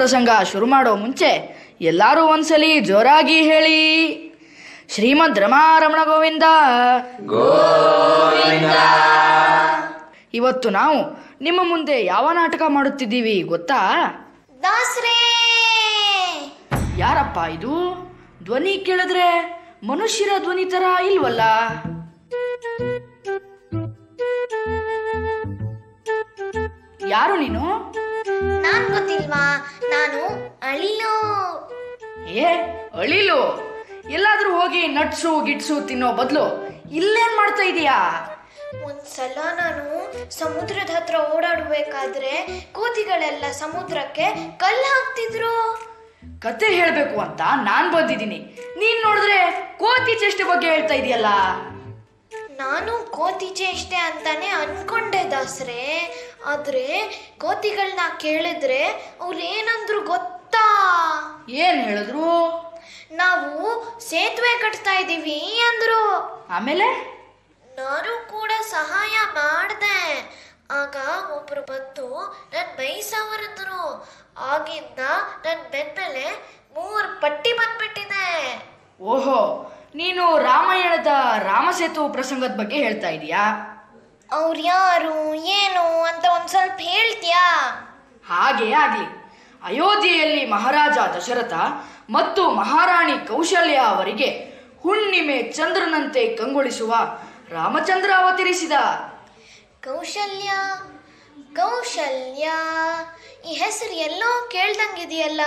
ಪ್ರಸಂಗ ಶುರು ಮಾಡೋ ಮುಂಚೆ ಎಲ್ಲರೂ ಒಂದ್ಸಲಿ ಜೋರಾಗಿ ಹೇಳಿ ಶ್ರೀಮದ್ ರಮಾರಮಣ ಗೋವಿಂದ ಇವತ್ತು ನಾವು ನಿಮ್ಮ ಮುಂದೆ ಯಾವ ನಾಟಕ ಮಾಡುತ್ತಿದ್ದೀವಿ ಗೊತ್ತಾ ದಾಸ್ರೇ ಯಾರಪ್ಪ ಇದು ಧ್ವನಿ ಕೇಳಿದ್ರೆ ಮನುಷ್ಯರ ಧ್ವನಿ ತರ ಇಲ್ವಲ್ಲ ಯಾರು ನೀನು ನಾನ್ ಗೊತ್ತಿಲ್ವಾ ನಾನು ಅಳಿಲು ಏ ಅಳಿಲು ಎಲ್ಲಾದ್ರೂ ಹೋಗಿ ನಟ್ಸು ಗಿಟ್ಸು ತಿನ್ನೋ ಬದಲು ಇಲ್ಲೇನ್ ಮಾಡ್ತಾ ಇದೀಯಾ ಒಂದ್ಸಲ ನಾನು ಸಮುದ್ರದ ಹತ್ರ ಓಡಾಡ್ಬೇಕಾದ್ರೆ ಕೋತಿಗಳೆಲ್ಲ ಸಮುದ್ರಕ್ಕೆ ಕಲ್ಲು ಹಾಕ್ತಿದ್ರು ಕತೆ ಹೇಳ್ಬೇಕು ಅಂತ ನಾನ್ ಬಂದಿದ್ದೀನಿ ನೀನ್ ನೋಡಿದ್ರೆ ಕೋತಿ ಚೇಷ್ಟೆ ಬಗ್ಗೆ ಹೇಳ್ತಾ ಇದೀಯಲ್ಲ ನಾನು ಕೋತಿ ಚೇಷ್ಟೆ ಅಂತಾನೆ ಅನ್ಕೊಂಡೆ ದಾಸ್ರೆ ಆದ್ರೆ ಕೋತಿಗಳನ್ನ ಕೇಳಿದ್ರೆ ಅವ್ರು ಏನಂದ್ರು ಗೊತ್ತಾ ಏನ್ ಹೇಳಿದ್ರು ನಾವು ಸೇತುವೆ ಕಟ್ತಾ ಇದೀವಿ ಅಂದ್ರು ಆಮೇಲೆ ನಾನು ಕೂಡ ಸಹಾಯ ಮಾಡ್ದೆ ಆಗ ಒಬ್ರು ಬಂದು ನನ್ ಮೈ ಸವರಿದ್ರು ಆಗಿಂದ ನನ್ ಬೆನ್ಮೇಲೆ ಮೂರ್ ಪಟ್ಟಿ ಬಂದ್ಬಿಟ್ಟಿದೆ ಓಹೋ ನೀನು ರಾಮಾಯಣದ ರಾಮಸೇತು ಪ್ರಸಂಗದ ಬಗ್ಗೆ ಹೇಳ್ತಾ ಇದೀಯಾ ಅವ್ರು ಯಾರು ಏನು ಅಂತ ಒಂದ್ ಸ್ವಲ್ಪ ಹೇಳ್ತೀಯಾ ಹಾಗೇ ಆಗ್ಲಿ ಅಯೋಧ್ಯೆಯಲ್ಲಿ ಮಹಾರಾಜ ದಶರಥ ಮತ್ತು ಮಹಾರಾಣಿ ಕೌಶಲ್ಯ ಅವರಿಗೆ ಹುಣ್ಣಿಮೆ ಚಂದ್ರನಂತೆ ಕಂಗೊಳಿಸುವ ರಾಮಚಂದ್ರ ಅವತರಿಸಿದ ಕೌಶಲ್ಯ ಕೌಶಲ್ಯ ಈ ಹೆಸರು ಎಲ್ಲೋ ಕೇಳ್ದಂಗಿದೆಯಲ್ಲ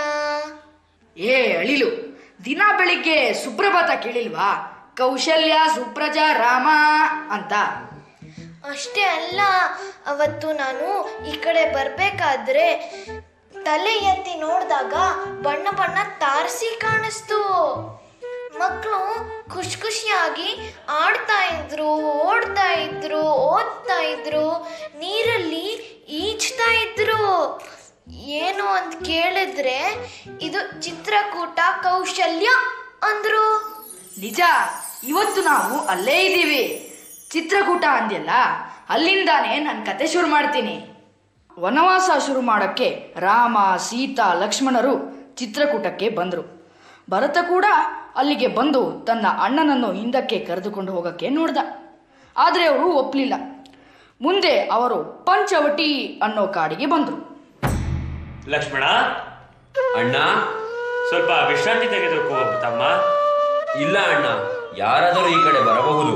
ಏ ಅಳಿಲು ದಿನ ಬೆಳಿಗ್ಗೆ ಸುಪ್ರಭಾತ ಕೇಳಿಲ್ವಾ ಕೌಶಲ್ಯ ಸುಪ್ರಜಾ ರಾಮ ಅಂತ ಅಷ್ಟೇ ಅಲ್ಲ ಅವತ್ತು ನಾನು ಈ ಕಡೆ ಬರ್ಬೇಕಾದ್ರೆ ತಲೆ ಎತ್ತಿ ನೋಡಿದಾಗ ಬಣ್ಣ ಬಣ್ಣ ತಾರಸಿ ಕಾಣಿಸ್ತು ಮಕ್ಕಳು ಖುಷಿ ಖುಷಿಯಾಗಿ ಆಡ್ತಾ ಇದ್ರು ಓಡ್ತಾ ಇದ್ರು ಓದ್ತಾ ಇದ್ರು ನೀರಲ್ಲಿ ಈಜ್ತಾ ಇದ್ರು ಏನು ಅಂತ ಕೇಳಿದ್ರೆ ಇದು ಚಿತ್ರಕೂಟ ಕೌಶಲ್ಯ ಅಂದ್ರು ನಿಜ ಇವತ್ತು ನಾವು ಅಲ್ಲೇ ಇದ್ದೀವಿ ಚಿತ್ರಕೂಟ ಅಂದ್ಯಲ್ಲ ಅಲ್ಲಿಂದಾನೇ ನಾನು ಕತೆ ಶುರು ಮಾಡ್ತೀನಿ ವನವಾಸ ಶುರು ಮಾಡೋಕ್ಕೆ ರಾಮ ಸೀತಾ ಲಕ್ಷ್ಮಣರು ಚಿತ್ರಕೂಟಕ್ಕೆ ಬಂದರು ಭರತ ಕೂಡ ಅಲ್ಲಿಗೆ ಬಂದು ತನ್ನ ಅಣ್ಣನನ್ನು ಹಿಂದಕ್ಕೆ ಕರೆದುಕೊಂಡು ಹೋಗಕ್ಕೆ ನೋಡ್ದ ಆದರೆ ಅವರು ಒಪ್ಪಲಿಲ್ಲ ಮುಂದೆ ಅವರು ಪಂಚವಟಿ ಅನ್ನೋ ಕಾಡಿಗೆ ಬಂದರು ಲಕ್ಷ್ಮಣ ಅಣ್ಣ ಸ್ವಲ್ಪ ವಿಶ್ರಾಂತಿ ತೆಗೆದುಕೋ ತಮ್ಮ ಇಲ್ಲ ಅಣ್ಣ ಯಾರಾದರೂ ಈ ಕಡೆ ಬರಬಹುದು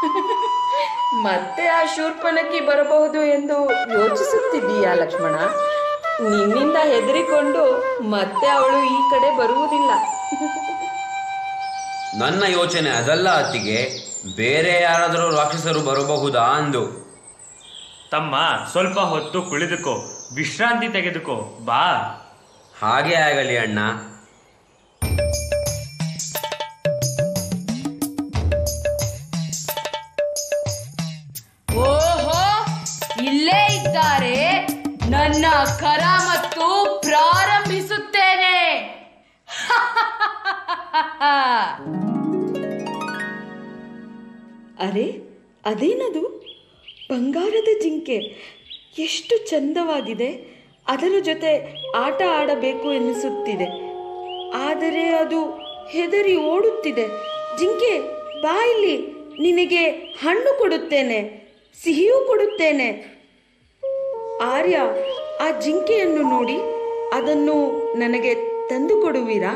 ಮತ್ತೆ ಆ ಶೂರ್ಪನಕ್ಕಿ ಬರಬಹುದು ಎಂದು ಯೋಚಿಸುತ್ತಿದ್ದೀಯಾ ಲಕ್ಷ್ಮಣ ನಿನ್ನಿಂದ ಹೆದರಿಕೊಂಡು ಮತ್ತೆ ಅವಳು ಈ ಕಡೆ ಬರುವುದಿಲ್ಲ ನನ್ನ ಯೋಚನೆ ಅದಲ್ಲ ಅತ್ತಿಗೆ ಬೇರೆ ಯಾರಾದರೂ ರಾಕ್ಷಸರು ಬರಬಹುದಾ ಅಂದು ತಮ್ಮ ಸ್ವಲ್ಪ ಹೊತ್ತು ಕುಳಿದುಕೋ ವಿಶ್ರಾಂತಿ ತೆಗೆದುಕೋ ಬಾ ಹಾಗೆ ಆಗಲಿ ಅಣ್ಣ ಓಹೋ ಇಲ್ಲೇ ಇದ್ದಾರೆ ನನ್ನ ಕರ ಮತ್ತು ಪ್ರಾರಂಭಿಸುತ್ತೇನೆ ಅರೆ ಅದೇನದು ಬಂಗಾರದ ಜಿಂಕೆ ಎಷ್ಟು ಚಂದವಾಗಿದೆ ಅದರ ಜೊತೆ ಆಟ ಆಡಬೇಕು ಎನ್ನಿಸುತ್ತಿದೆ ಆದರೆ ಅದು ಹೆದರಿ ಓಡುತ್ತಿದೆ ಜಿಂಕೆ ಬಾ ಇಲ್ಲಿ ನಿನಗೆ ಹಣ್ಣು ಕೊಡುತ್ತೇನೆ ಸಿಹಿಯೂ ಕೊಡುತ್ತೇನೆ ಆರ್ಯ ಆ ಜಿಂಕೆಯನ್ನು ನೋಡಿ ಅದನ್ನು ನನಗೆ ತಂದು ಕೊಡುವಿರಾ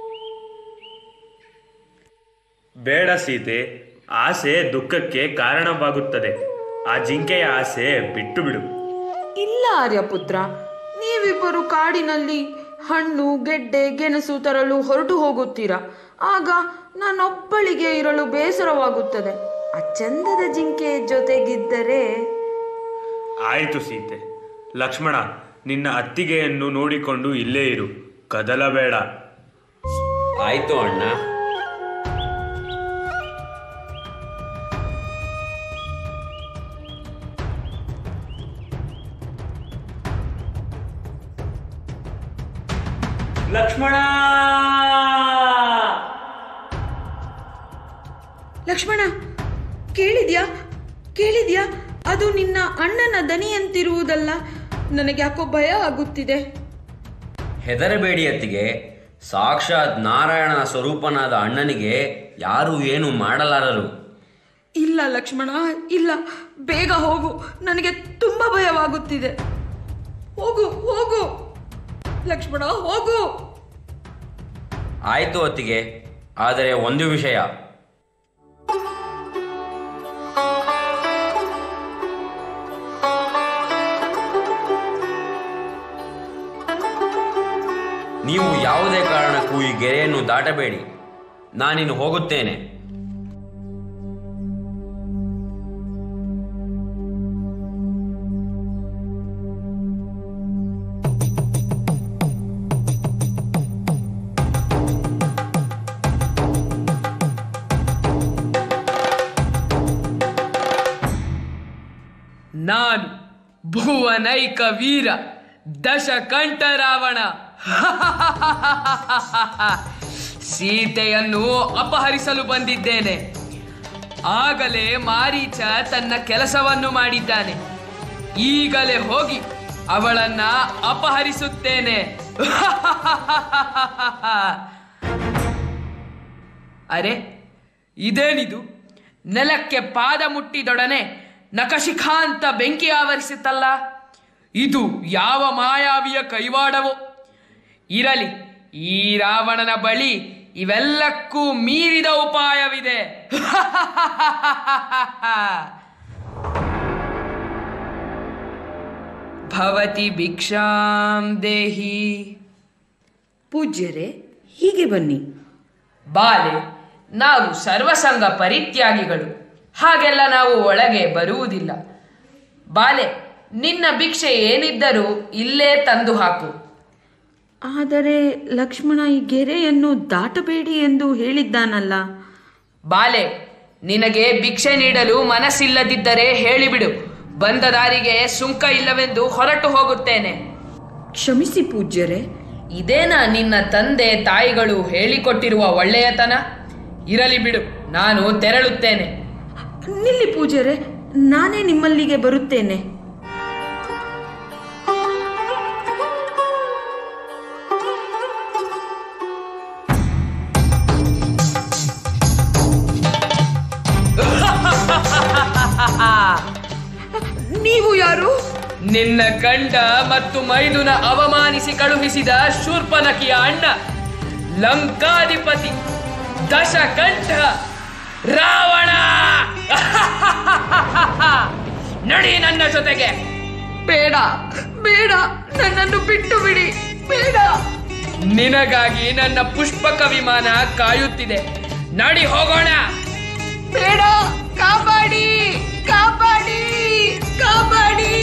ಬೇಡ ಸೀತೆ ಆಸೆ ದುಃಖಕ್ಕೆ ಕಾರಣವಾಗುತ್ತದೆ ಆ ಜಿಂಕೆಯ ಆಸೆ ಬಿಟ್ಟು ಬಿಡು ಇಲ್ಲ ಆರ್ಯಪುತ್ರ ನೀವಿಬ್ಬರು ಕಾಡಿನಲ್ಲಿ ಹಣ್ಣು ಗೆಡ್ಡೆ ಗೆಣಸು ತರಲು ಹೊರಟು ಹೋಗುತ್ತೀರಾ ಆಗ ನಾನೊಬ್ಬಳಿಗೆ ಇರಲು ಬೇಸರವಾಗುತ್ತದೆ ಆ ಚಂದದ ಜಿಂಕೆ ಜೊತೆಗಿದ್ದರೆ ಆಯಿತು ಸೀತೆ ಲಕ್ಷ್ಮಣ ನಿನ್ನ ಅತ್ತಿಗೆಯನ್ನು ನೋಡಿಕೊಂಡು ಇಲ್ಲೇ ಇರು ಕದಲಬೇಡ ಆಯ್ತು ಅಣ್ಣ ಲಕ್ಷ್ಮಣ ಲಕ್ಷ್ಮಣ ಕೇಳಿದ್ಯಾ ಕೇಳಿದ್ಯಾ ಅದು ನಿನ್ನ ಅಣ್ಣನ ದನಿಯಂತಿರುವುದಲ್ಲ ನನಗೆ ಯಾಕೋ ಭಯ ಆಗುತ್ತಿದೆ ಹೆದರಬೇಡಿ ಅತ್ತಿಗೆ ಸಾಕ್ಷಾತ್ ನಾರಾಯಣನ ಸ್ವರೂಪನಾದ ಅಣ್ಣನಿಗೆ ಯಾರು ಏನು ಮಾಡಲಾರರು ಇಲ್ಲ ಲಕ್ಷ್ಮಣ ಇಲ್ಲ ಬೇಗ ಹೋಗು ನನಗೆ ತುಂಬ ಭಯವಾಗುತ್ತಿದೆ ಹೋಗು ಹೋಗು ಲಕ್ಷ್ಮಣ ಹೋಗು ಆಯಿತು ಅತ್ತಿಗೆ ಆದರೆ ಒಂದು ವಿಷಯ ನೀವು ಯಾವುದೇ ಕಾರಣಕ್ಕೂ ಈ ಗೆರೆಯನ್ನು ದಾಟಬೇಡಿ ನಾನಿನ್ನು ಹೋಗುತ್ತೇನೆ ನಾನು ಭುವನೈಕ ವೀರ ದಶಕಂಠ ರಾವಣ ಸೀತೆಯನ್ನು ಅಪಹರಿಸಲು ಬಂದಿದ್ದೇನೆ ಆಗಲೇ ಮಾರೀಚ ತನ್ನ ಕೆಲಸವನ್ನು ಮಾಡಿದ್ದಾನೆ ಈಗಲೇ ಹೋಗಿ ಅವಳನ್ನ ಅಪಹರಿಸುತ್ತೇನೆ ಅರೆ ಇದೇನಿದು ನೆಲಕ್ಕೆ ಪಾದ ಮುಟ್ಟಿದೊಡನೆ ನಖಶಿಖಾಂತ ಬೆಂಕಿ ಆವರಿಸುತ್ತಲ್ಲ ಇದು ಯಾವ ಮಾಯಾವಿಯ ಕೈವಾಡವೋ ಇರಲಿ ಈ ರಾವಣನ ಬಳಿ ಇವೆಲ್ಲಕ್ಕೂ ಮೀರಿದ ಉಪಾಯವಿದೆ ಭವತಿ ಭಿಕ್ಷಾಂ ದೇಹಿ ಪೂಜ್ಯರೇ ಹೀಗೆ ಬನ್ನಿ ಬಾಲೆ ನಾವು ಸರ್ವಸಂಗ ಪರಿತ್ಯಾಗಿಗಳು ಹಾಗೆಲ್ಲ ನಾವು ಒಳಗೆ ಬರುವುದಿಲ್ಲ ಬಾಲೆ ನಿನ್ನ ಭಿಕ್ಷೆ ಏನಿದ್ದರೂ ಇಲ್ಲೇ ತಂದು ಹಾಕು ಆದರೆ ಲಕ್ಷ್ಮಣ ಈ ಗೆರೆಯನ್ನು ದಾಟಬೇಡಿ ಎಂದು ಹೇಳಿದ್ದಾನಲ್ಲ ಬಾಲೆ ನಿನಗೆ ಭಿಕ್ಷೆ ನೀಡಲು ಮನಸ್ಸಿಲ್ಲದಿದ್ದರೆ ಹೇಳಿಬಿಡು ಬಂದ ದಾರಿಗೆ ಸುಂಕ ಇಲ್ಲವೆಂದು ಹೊರಟು ಹೋಗುತ್ತೇನೆ ಕ್ಷಮಿಸಿ ಪೂಜ್ಯರೇ ಇದೇನಾ ನಿನ್ನ ತಂದೆ ತಾಯಿಗಳು ಹೇಳಿಕೊಟ್ಟಿರುವ ಒಳ್ಳೆಯತನ ಇರಲಿ ಬಿಡು ನಾನು ತೆರಳುತ್ತೇನೆ ನಿಲ್ಲಿ ಪೂಜ್ಯರೇ ನಾನೇ ನಿಮ್ಮಲ್ಲಿಗೆ ಬರುತ್ತೇನೆ ನೀವು ಯಾರು ನಿನ್ನ ಗಂಡ ಮತ್ತು ಮೈದುನ ಅವಮಾನಿಸಿ ಕಳುಹಿಸಿದ ಶೂರ್ಪನಕಿಯ ಅಣ್ಣ ಲಂಕಾಧಿಪತಿ ದಶಕಂಠ ರಾವಣ ನಡಿ ನನ್ನ ಜೊತೆಗೆ ಬೇಡ ಬೇಡ ನನ್ನನ್ನು ಬಿಟ್ಟು ಬಿಡಿ ಬೇಡ ನಿನಗಾಗಿ ನನ್ನ ಪುಷ್ಪಕ ವಿಮಾನ ಕಾಯುತ್ತಿದೆ ನಡಿ ಹೋಗೋಣ ಬೇಡ ಕಾಪಾಡಿ ಕಾಪಾಡಿ ಕಾಪಾಡಿ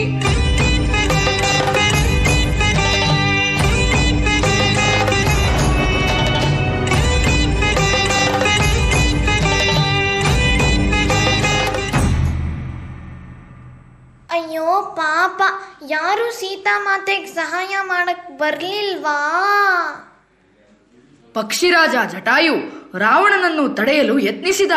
ಅಯ್ಯೋ ಪಾಪ ಯಾರು ಸೀತಾಮಾತೆಗೆ ಸಹಾಯ ಮಾಡಕ್ ಬರ್ಲಿಲ್ವಾ ಪಕ್ಷಿರಾಜ ಜಟಾಯು ರಾವಣನನ್ನು ತಡೆಯಲು ಯತ್ನಿಸಿದ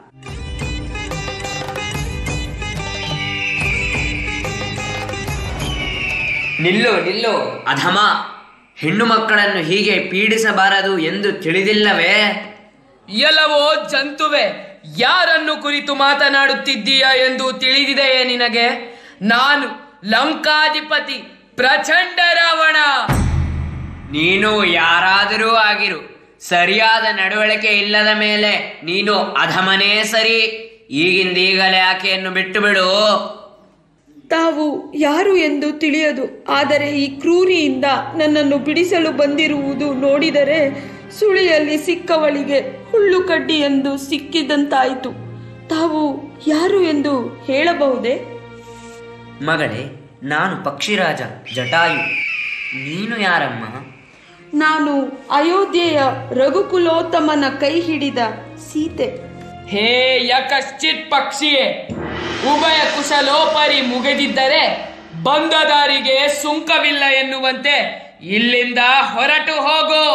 ನಿಲ್ಲು ನಿಲ್ಲು ಅಧಮ ಹೆಣ್ಣು ಮಕ್ಕಳನ್ನು ಹೀಗೆ ಪೀಡಿಸಬಾರದು ಎಂದು ತಿಳಿದಿಲ್ಲವೇ ಎಲ್ಲವೋ ಜಂತುವೆ ಯಾರನ್ನು ಕುರಿತು ಮಾತನಾಡುತ್ತಿದ್ದೀಯಾ ಎಂದು ತಿಳಿದಿದೆಯೇ ನಿನಗೆ ನಾನು ಲಂಕಾಧಿಪತಿ ಪ್ರಚಂಡ ರಾವಣ ನೀನು ಯಾರಾದರೂ ಆಗಿರು ಸರಿಯಾದ ನಡವಳಿಕೆ ಇಲ್ಲದ ಮೇಲೆ ನೀನು ಅಧಮನೇ ಸರಿ ಈಗಿಂದೀಗಲೇ ಆಕೆಯನ್ನು ಬಿಟ್ಟು ಬಿಡು ತಾವು ಯಾರು ಎಂದು ತಿಳಿಯದು ಆದರೆ ಈ ಕ್ರೂರಿಯಿಂದ ನನ್ನನ್ನು ಬಿಡಿಸಲು ಬಂದಿರುವುದು ನೋಡಿದರೆ ಸುಳಿಯಲ್ಲಿ ಸಿಕ್ಕವಳಿಗೆ ಹುಳ್ಳು ಕಡ್ಡಿ ಎಂದು ಸಿಕ್ಕಿದಂತಾಯಿತು ತಾವು ಯಾರು ಎಂದು ಹೇಳಬಹುದೇ ಮಗಳೇ ನಾನು ಪಕ್ಷಿರಾಜ ಜಟಾಯು ನೀನು ಯಾರಮ್ಮ ನಾನು ಅಯೋಧ್ಯೆಯ ರಘುಕುಲೋತ್ತಮನ ಕೈ ಹಿಡಿದ ಸೀತೆ ಹೇ ಯಕಶ್ಚಿತ್ ಪಕ್ಷಿಯೇ ಉಭಯ ಕುಶಲೋಪರಿ ಮುಗಿದಿದ್ದರೆ ಬಂದ ದಾರಿಗೆ ಸುಂಕವಿಲ್ಲ ಎನ್ನುವಂತೆ ಇಲ್ಲಿಂದ ಹೊರಟು ಹೋಗು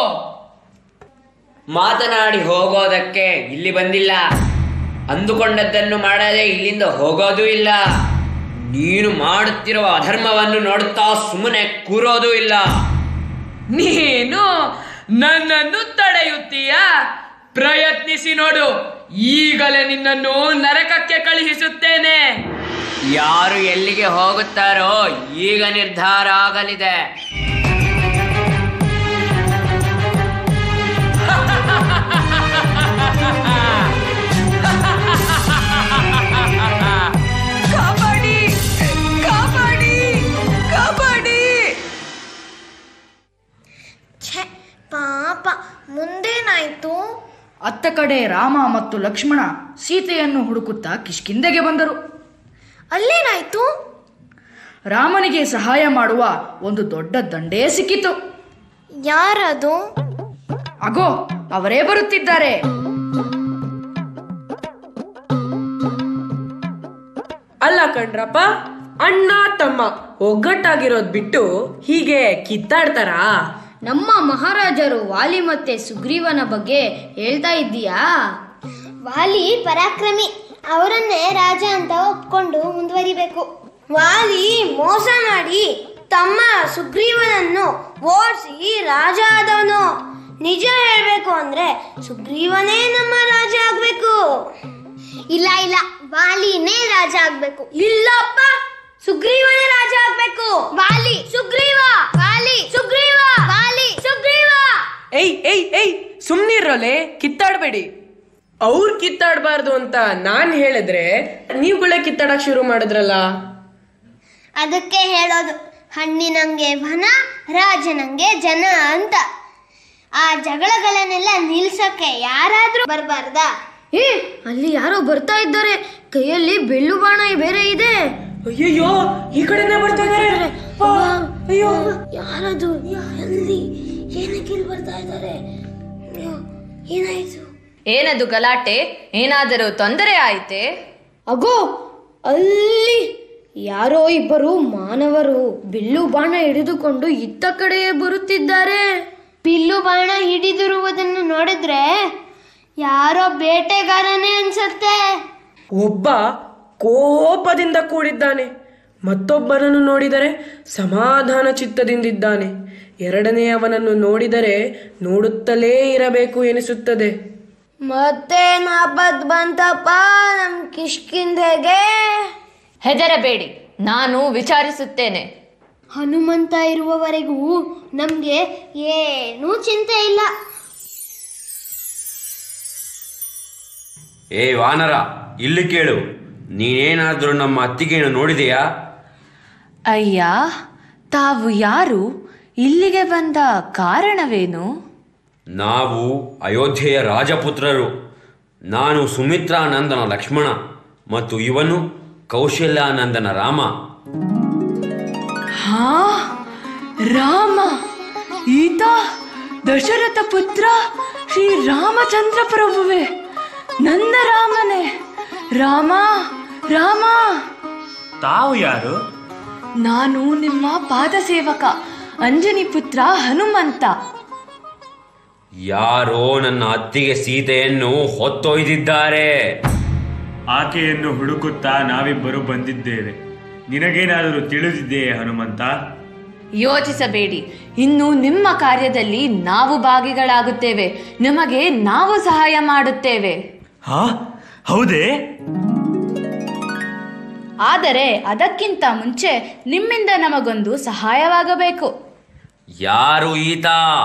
ಮಾತನಾಡಿ ಹೋಗೋದಕ್ಕೆ ಇಲ್ಲಿ ಬಂದಿಲ್ಲ ಅಂದುಕೊಂಡದ್ದನ್ನು ಮಾಡದೆ ಇಲ್ಲಿಂದ ಹೋಗೋದೂ ಇಲ್ಲ ನೀನು ಮಾಡುತ್ತಿರುವ ಅಧರ್ಮವನ್ನು ನೋಡುತ್ತಾ ಸುಮ್ಮನೆ ಕೂರೋದೂ ಇಲ್ಲ ನನ್ನನ್ನು ತಡೆಯುತ್ತೀಯಾ ಪ್ರಯತ್ನಿಸಿ ನೋಡು ಈಗಲೇ ನಿನ್ನನ್ನು ನರಕಕ್ಕೆ ಕಳುಹಿಸುತ್ತೇನೆ ಯಾರು ಎಲ್ಲಿಗೆ ಹೋಗುತ್ತಾರೋ ಈಗ ನಿರ್ಧಾರ ಆಗಲಿದೆ ಕಾಪಾಡಿ ಕಾಪಾಡಿ ಕಾಪಾಡಿ ಛೆ ಪಾಪ ಮುಂದೇನಾಯ್ತು ಅತ್ತ ಕಡೆ ರಾಮ ಮತ್ತು ಲಕ್ಷ್ಮಣ ಸೀತೆಯನ್ನು ಹುಡುಕುತ್ತಾ ಕಿಷ್ಕಿಂದೆಗೆ ಬಂದರು ಅಲ್ಲೇನಾಯ್ತು ರಾಮನಿಗೆ ಸಹಾಯ ಮಾಡುವ ಒಂದು ದೊಡ್ಡ ದಂಡೇ ಸಿಕ್ಕಿತು ಯಾರದು ಅಗೋ ಅವರೇ ಬರುತ್ತಿದ್ದಾರೆ ಅಲ್ಲ ಕಣ್ರಪ್ಪ ಅಣ್ಣ ತಮ್ಮ ಒಗ್ಗಟ್ಟಾಗಿರೋದ್ ಬಿಟ್ಟು ಹೀಗೆ ಕಿತ್ತಾಡ್ತಾರಾ ನಮ್ಮ ಮಹಾರಾಜರು ವಾಲಿ ಮತ್ತೆ ಸುಗ್ರೀವನ ಬಗ್ಗೆ ಹೇಳ್ತಾ ಇದ್ದೀಯಾ ವಾಲಿ ಪರಾಕ್ರಮಿ ಅವರನ್ನೇ ರಾಜ ಅಂತ ಒಪ್ಕೊಂಡು ಮುಂದುವರಿಬೇಕು ವಾಲಿ ಮೋಸ ಮಾಡಿ ತಮ್ಮ ಸುಗ್ರೀವನನ್ನು ಓಡಿಸಿ ರಾಜ ಆದವನು ನಿಜ ಹೇಳ್ಬೇಕು ಅಂದ್ರೆ ಸುಗ್ರೀವನೇ ನಮ್ಮ ರಾಜ ಆಗ್ಬೇಕು ಇಲ್ಲ ಇಲ್ಲ ವಾಲಿನೇ ರಾಜ ಆಗ್ಬೇಕು ಇಲ್ಲಪ್ಪ ಸುಗ್ರೀವನೇ ರಾಜ ಆಗ್ಬೇಕು ವಾಲಿ ಸುಗ್ರೀವ ವಾಲಿ ಸುಗ್ರೀವ ವಾಲಿ ಸುಗ್ರೀವ ಏಯ್ ಏಯ್ ಏಯ್ ಸುಮ್ನಿರೋಲೆ ಕಿತ್ತಾಡ್ಬೇಡಿ ಅವ್ರು ಕಿತ್ತಾಡ್ಬಾರ್ದು ಅಂತ ನಾನ್ ಹೇಳಿದ್ರೆ ನೀವುಗಳೇ ಕಿತ್ತಾಡಕ್ ಶುರು ಮಾಡಿದ್ರಲ್ಲ ಅದಕ್ಕೆ ಹೇಳೋದು ಹಣ್ಣಿನಂಗೆ ವನ ರಾಜನಂಗೆ ಜನ ಅಂತ ಆ ಜಗಳಗಳನ್ನೆಲ್ಲ ನಿಲ್ಸಕ್ಕೆ ಯಾರಾದ್ರೂ ಬರಬಾರ್ದಾ ಏ ಅಲ್ಲಿ ಯಾರೋ ಬರ್ತಾ ಇದ್ದಾರೆ ಕೈಯಲ್ಲಿ ಬೆಳ್ಳು ಬಾಣ ಬೇರೆ ಇದೆ ಅಯ್ಯಯ್ಯೋ ಈ ಕಡೆನೇ ಬರ್ತಾ ಇದಾರೆ ಅಯ್ಯೋ ಯಾರದು ಎಲ್ಲಿ ಏನಕ್ಕೆ ಇಲ್ಲಿ ಬರ್ತಾ ಇದ್ದಾರೆ ಏನಾಯ್ತು ಏನದು ಗಲಾಟೆ ಏನಾದರೂ ತೊಂದರೆ ಆಯಿತೆ ಅಗೋ ಅಲ್ಲಿ ಯಾರೋ ಇಬ್ಬರು ಮಾನವರು ಬಿಲ್ಲು ಬಾಣ ಹಿಡಿದುಕೊಂಡು ಇತ್ತ ಕಡೆಯೇ ಬರುತ್ತಿದ್ದಾರೆ ಬಿಲ್ಲು ಬಾಣ ಹಿಡಿದಿರುವುದನ್ನು ನೋಡಿದ್ರೆ ಯಾರೋ ಬೇಟೆಗಾರನೇ ಅನ್ಸತ್ತೆ ಒಬ್ಬ ಕೋಪದಿಂದ ಕೂಡಿದ್ದಾನೆ ಮತ್ತೊಬ್ಬನನ್ನು ನೋಡಿದರೆ ಸಮಾಧಾನ ಚಿತ್ತದಿಂದಿದ್ದಾನೆ ಎರಡನೆಯವನನ್ನು ನೋಡಿದರೆ ನೋಡುತ್ತಲೇ ಇರಬೇಕು ಎನಿಸುತ್ತದೆ ಮತ್ತೆ ನಾಪತ್ ಬಂತಪ್ಪ ನಮ್ ಕಿಷ್ಕಿಂದೆಗೆ ಹೆದರಬೇಡಿ ನಾನು ವಿಚಾರಿಸುತ್ತೇನೆ ಹನುಮಂತ ಇರುವವರೆಗೂ ನಮ್ಗೆ ಏನೂ ಚಿಂತೆ ಇಲ್ಲ ಏ ವಾನರ ಇಲ್ಲಿ ಕೇಳು ನೀನೇನಾದರೂ ನಮ್ಮ ಅತ್ತಿಗೆಯನ್ನು ನೋಡಿದೆಯಾ ಅಯ್ಯ ತಾವು ಯಾರು ಇಲ್ಲಿಗೆ ಬಂದ ಕಾರಣವೇನು ನಾವು ಅಯೋಧ್ಯೆಯ ರಾಜಪುತ್ರರು ನಾನು ಸುಮಿತ್ರಾನಂದನ ಲಕ್ಷ್ಮಣ ಮತ್ತು ಇವನು ಕೌಶಲ್ಯಾನಂದನ ರಾಮ ಹಾ ರಾಮ ಈತ ದಶರಥ ಪುತ್ರ ಶ್ರೀ ರಾಮಚಂದ್ರ ಪ್ರಭುವೆ ನನ್ನ ರಾಮನೇ ರಾಮ ರಾಮ ತಾವು ಯಾರು ನಾನು ನಿಮ್ಮ ಪಾದಸೇವಕ ಅಂಜನಿ ಪುತ್ರ ಹನುಮಂತ ಯಾರೋ ನನ್ನ ಅತ್ತಿಗೆ ಸೀತೆಯನ್ನು ಹೊತ್ತೊಯ್ದಿದ್ದಾರೆ ಆಕೆಯನ್ನು ಹುಡುಕುತ್ತಾ ನಾವಿಬ್ಬರು ಬಂದಿದ್ದೇವೆ ನಿನಗೇನಾದರೂ ತಿಳಿದಿದೆಯೇ ಹನುಮಂತ ಯೋಚಿಸಬೇಡಿ ಇನ್ನು ನಿಮ್ಮ ಕಾರ್ಯದಲ್ಲಿ ನಾವು ಭಾಗಿಗಳಾಗುತ್ತೇವೆ ನಿಮಗೆ ನಾವು ಸಹಾಯ ಮಾಡುತ್ತೇವೆ ಹಾ ಹೌದೇ ಆದರೆ ಅದಕ್ಕಿಂತ ಮುಂಚೆ ನಿಮ್ಮಿಂದ ನಮಗೊಂದು ಸಹಾಯವಾಗಬೇಕು ಯಾರು ಈತ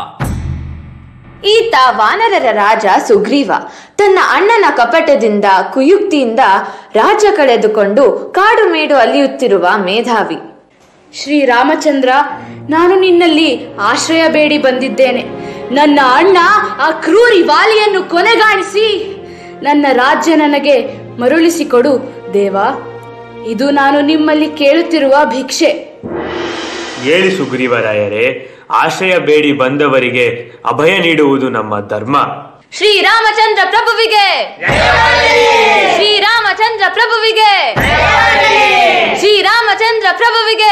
ಈತ ವಾನರರ ರಾಜ ಸುಗ್ರೀವ ತನ್ನ ಅಣ್ಣನ ಕಪಟದಿಂದ ಕುಯುಕ್ತಿಯಿಂದ ರಾಜ್ಯ ಕಳೆದುಕೊಂಡು ಕಾಡು ಮೇಡು ಅಲಿಯುತ್ತಿರುವ ಮೇಧಾವಿ ಶ್ರೀರಾಮಚಂದ್ರ ನಾನು ನಿನ್ನಲ್ಲಿ ಆಶ್ರಯ ಬೇಡಿ ಬಂದಿದ್ದೇನೆ ನನ್ನ ಅಣ್ಣ ಆ ಕ್ರೂರಿ ವಾಲಿಯನ್ನು ಕೊನೆಗಾಣಿಸಿ ನನ್ನ ರಾಜ್ಯ ನನಗೆ ಮರುಳಿಸಿಕೊಡು ದೇವ ಇದು ನಾನು ನಿಮ್ಮಲ್ಲಿ ಕೇಳುತ್ತಿರುವ ಭಿಕ್ಷೆ ಏಳಿ ಸುಗ್ರೀವರಾಯರೇ ಆಶ್ರಯ ಬೇಡಿ ಬಂದವರಿಗೆ ಅಭಯ ನೀಡುವುದು ನಮ್ಮ ಧರ್ಮ ಶ್ರೀರಾಮಚಂದ್ರ ಪ್ರಭುವಿಗೆ ಶ್ರೀರಾಮಚಂದ್ರ ಪ್ರಭುವಿಗೆ ಶ್ರೀರಾಮಚಂದ್ರ ಪ್ರಭುವಿಗೆ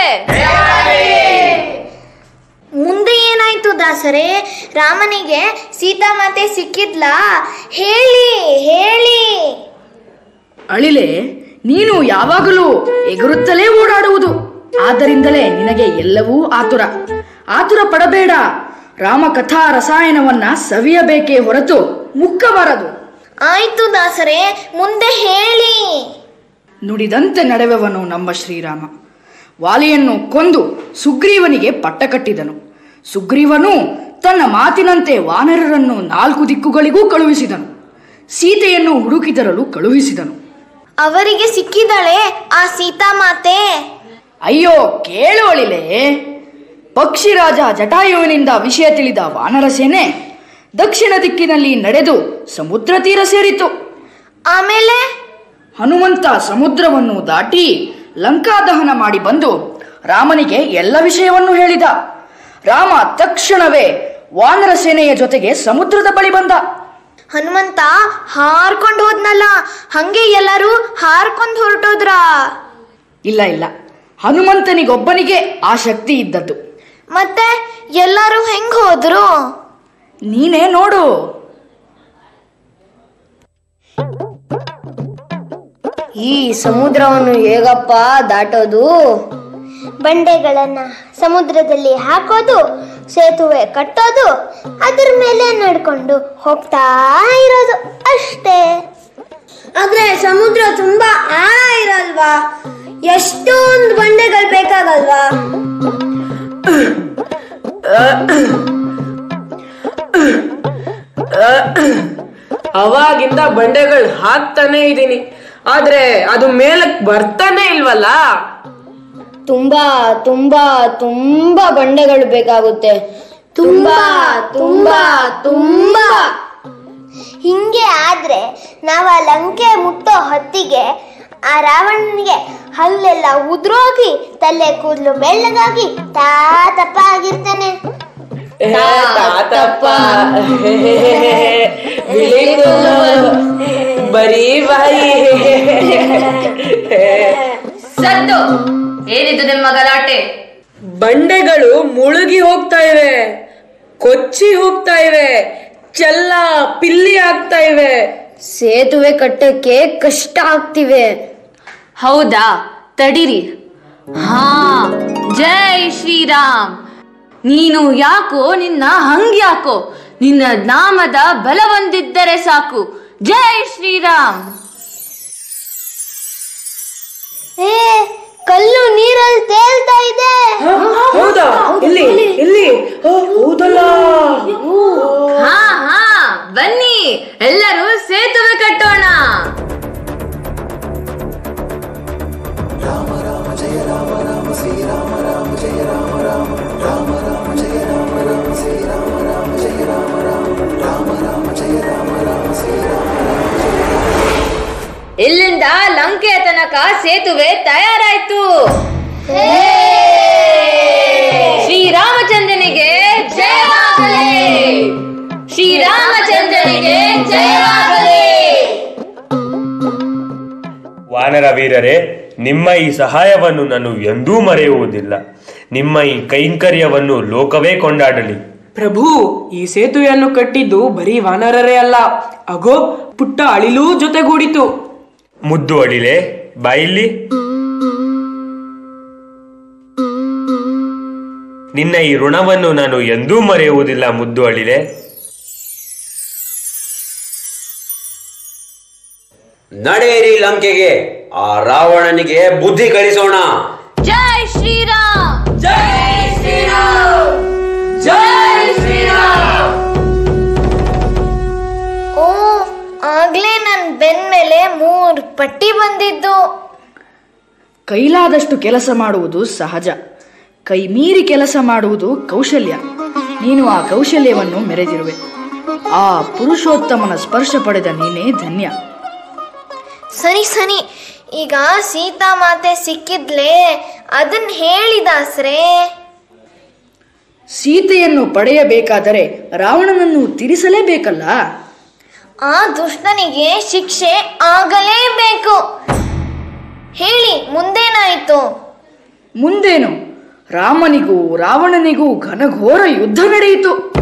ಮುಂದೆ ಏನಾಯ್ತು ದಾಸರೇ ರಾಮನಿಗೆ ಸೀತಾಮಾತೆ ಸಿಕ್ಕಿದ್ಲಾ ಹೇಳಿ ಹೇಳಿ ಅಳಿಲೆ ನೀನು ಯಾವಾಗಲೂ ಎಗರುತ್ತಲೇ ಓಡಾಡುವುದು ಆದ್ದರಿಂದಲೇ ನಿನಗೆ ಎಲ್ಲವೂ ಆತುರ ಆತುರ ಪಡಬೇಡ ರಾಮಕಥಾ ರಸಾಯನವನ್ನ ಸವಿಯಬೇಕೇ ಹೊರತು ಮುಕ್ಕಬಾರದು ಆಯ್ತು ದಾಸರೇ ಮುಂದೆ ಹೇಳಿ ನುಡಿದಂತೆ ನಡೆವವನು ನಮ್ಮ ಶ್ರೀರಾಮ ವಾಲಿಯನ್ನು ಕೊಂದು ಸುಗ್ರೀವನಿಗೆ ಪಟ್ಟ ಕಟ್ಟಿದನು ಸುಗ್ರೀವನು ತನ್ನ ಮಾತಿನಂತೆ ವಾನರರನ್ನು ನಾಲ್ಕು ದಿಕ್ಕುಗಳಿಗೂ ಕಳುಹಿಸಿದನು ಸೀತೆಯನ್ನು ಹುಡುಕಿದರಲು ಕಳುಹಿಸಿದನು ಅವರಿಗೆ ಸಿಕ್ಕಿದಳೆ ಆ ಸೀತಾಮಾತೆ ಅಯ್ಯೋ ಕೇಳೋಳಿಲೆ ಪಕ್ಷಿರಾಜ ಜಟಾಯುವಿನಿಂದ ವಿಷಯ ತಿಳಿದ ವಾನರ ಸೇನೆ ದಕ್ಷಿಣ ದಿಕ್ಕಿನಲ್ಲಿ ನಡೆದು ಸಮುದ್ರ ತೀರ ಸೇರಿತು ಆಮೇಲೆ ಹನುಮಂತ ಸಮುದ್ರವನ್ನು ದಾಟಿ ಲಂಕಾದಹನ ಮಾಡಿ ಬಂದು ರಾಮನಿಗೆ ಎಲ್ಲ ವಿಷಯವನ್ನು ಹೇಳಿದ ರಾಮ ತಕ್ಷಣವೇ ವಾನರ ಸೇನೆಯ ಜೊತೆಗೆ ಸಮುದ್ರದ ಬಳಿ ಬಂದ ಹನುಮಂತ ಹಾರ್ಕೊಂಡು ಹೋದ್ನಲ್ಲ ಹಂಗೆ ಎಲ್ಲರೂ ಹಾರ್ಕೊಂಡು ಹೊರಟೋದ್ರಾ ಇಲ್ಲ ಇಲ್ಲ ಹನುಮಂತನಿಗೊಬ್ಬನಿಗೆ ಆ ಶಕ್ತಿ ಇದ್ದದ್ದು ಮತ್ತೆ ಎಲ್ಲರೂ ಹೆಂಗ್ ಹೋದ್ರು ನೀನೇ ನೋಡು ಈ ಸಮುದ್ರವನ್ನು ಹೇಗಪ್ಪ ದಾಟೋದು ಬಂಡೆಗಳನ್ನ ಸಮುದ್ರದಲ್ಲಿ ಹಾಕೋದು ಸೇತುವೆ ಕಟ್ಟೋದು ಅದ್ರ ಮೇಲೆ ನಡ್ಕೊಂಡು ಹೋಗ್ತಾ ಇರೋದು ಅಷ್ಟೇ ಆದ್ರೆ ಸಮುದ್ರ ತುಂಬಾ ಆಳ ಇರಲ್ವಾ ಎಷ್ಟೊಂದು ಬಂಡೆಗಳು ಬೇಕಾಗಲ್ವಾ ಅವಾಗಿಂದ ಬಂಡೆಗಳು ಹಾಕ್ತಾನೆ ಇದೀನಿ ಆದ್ರೆ ಅದು ಮೇಲಕ್ ಬರ್ತಾನೆ ಇಲ್ವಲ್ಲ ತುಂಬಾ ತುಂಬಾ ತುಂಬಾ ಬಂಡೆಗಳು ಬೇಕಾಗುತ್ತೆ ತುಂಬಾ ತುಂಬಾ ತುಂಬಾ ಹಿಂಗೆ ಆದ್ರೆ ನಾವ್ ಆ ಲಂಕೆ ಮುಟ್ಟೋ ಹೊತ್ತಿಗೆ ಆ ರಾವಣನಿಗೆ ಹಲ್ಲೆಲ್ಲ ಉದ್ರೋಗಿ ತಲೆ ಕೂದಲು ಬೆಳ್ಳಗಾಗಿ ತಾತಪ್ಪ ಆಗಿರ್ತಾನೆ ತಾತಪ್ಪ ಬಿಳಿ ಕೂದಲು, ಬರೀ ಬಾಯಿ ಸದ್ದು ಏನಿದು ನಿಮ್ಮ ಗಲಾಟೆ ಬಂಡೆಗಳು ಮುಳುಗಿ ಹೋಗ್ತಾ ಇವೆ ಕೊಚ್ಚಿ ಹೋಗ್ತಾ ಇವೆ ಚೆಲ್ಲ ಪಿಲ್ಲಿ ಆಗ್ತಾ ಇವೆ ಸೇತುವೆ ಕಟ್ಟಕ್ಕೆ ಕಷ್ಟ ಆಗ್ತಿವೆ ಹೌದಾ ತಡಿರಿ ಹಾ ಜೈ ಶ್ರೀರಾಮ್ ನೀನು ಯಾಕೋ ನಿನ್ನ ಹಂಗ್ಯಾಕೋ ನಿನ್ನ ನಾಮದ ಬಲವೊಂದಿದ್ದರೆ ಸಾಕು ಜೈ ಶ್ರೀರಾಮ್ ಏ ಕಲ್ಲು ನೀರಲ್ಲಿ ತೇಲ್ತಾ ಇದೆ ಹೌದಾ ಇಲ್ಲಿ ಇಲ್ಲಿ ಓ, ಹೌದಲ್ಲ ಹಾ ಹಾ ಬನ್ನಿ ಎಲ್ಲರೂ ಸೇತುವೆ ಕಟ್ಟೋಣ ಇಲ್ಲಿಂದ ಲಂಕೆಯ ತನಕ ಸೇತುವೆ ತಯಾರಾಯ್ತು ಶ್ರೀರಾಮಚಂದ್ರನಿಗೆ ಜಯವಾಗಲಿ ಶ್ರೀರಾಮಚಂದ್ರನಿಗೆ ಜಯವಾಗಲಿ ವಾನರ ವೀರರೇ ನಿಮ್ಮ ಈ ಸಹಾಯವನ್ನು ನಾನು ಎಂದೂ ಮರೆಯುವುದಿಲ್ಲ ನಿಮ್ಮ ಈ ಕೈಂಕರ್ಯವನ್ನು ಲೋಕವೇ ಕೊಂಡಾಡಲಿ ಪ್ರಭು ಈ ಸೇತುವೆಯನ್ನು ಕಟ್ಟಿದ್ದು ಬರೀ ವಾನರರೇ ಅಲ್ಲ ಅಗೋ ಪುಟ್ಟ ಅಳಿಲೂ ಜೊತೆಗೂಡಿತು ಮುದ್ದು ಅಡಿಲೆ ಬಾಯಿಲ್ಲಿ ನಿನ್ನ ಈ ಋಣವನ್ನು ನಾನು ಎಂದೂ ಮರೆಯುವುದಿಲ್ಲ ಮುದ್ದು ಅಳಿಲೆ ನಡೆಯಿರಿ ಲಂಕೆಗೆ ಆ ರಾವಣನಿಗೆ ಬುದ್ಧಿ ಕಲಿಸೋಣ ಜೈ ಶ್ರೀರಾಮ್ ಜೈ ಶ್ರೀರಾಮ್ ಜೈ ಶ್ರೀರಾಮ್ ಓ ಆಗ್ಲೇ ನನ್ ಬೆನ್ ಮೇಲೆ ಮೂರ್ ಪಟ್ಟಿ ಬಂದಿದ್ದು ಕೈಲಾದಷ್ಟು ಕೆಲಸ ಮಾಡುವುದು ಸಹಜ ಕೈ ಮೀರಿ ಕೆಲಸ ಮಾಡುವುದು ಕೌಶಲ್ಯ ನೀನು ಆ ಕೌಶಲ್ಯವನ್ನು ಮೆರೆದಿರುವೆ ಆ ಪುರುಷೋತ್ತಮನ ಸ್ಪರ್ಶ ಪಡೆದ ನೀನೇ ಧನ್ಯ ಸರಿ ಸರಿ ಈಗ ಸೀತಾ ಮಾತೆ ಸಿಕ್ಕಿದ್ಲೇ ಅದನ್ ಹೇಳಿದಾಸ್ರೇ ಸೀತೆಯನ್ನು ಪಡೆಯಬೇಕಾದರೆ ರಾವಣನನ್ನು ತಿರಿಸಲೇಬೇಕಲ್ಲ ಆ ದುಷ್ಟನಿಗೆ ಶಿಕ್ಷೆ ಆಗಲೇಬೇಕು ಹೇಳಿ ಮುಂದೇನಾಯ್ತು ಮುಂದೇನು ರಾಮನಿಗೂ ರಾವಣನಿಗೂ ಘನಘೋರ ಯುದ್ಧ ನಡೆಯಿತು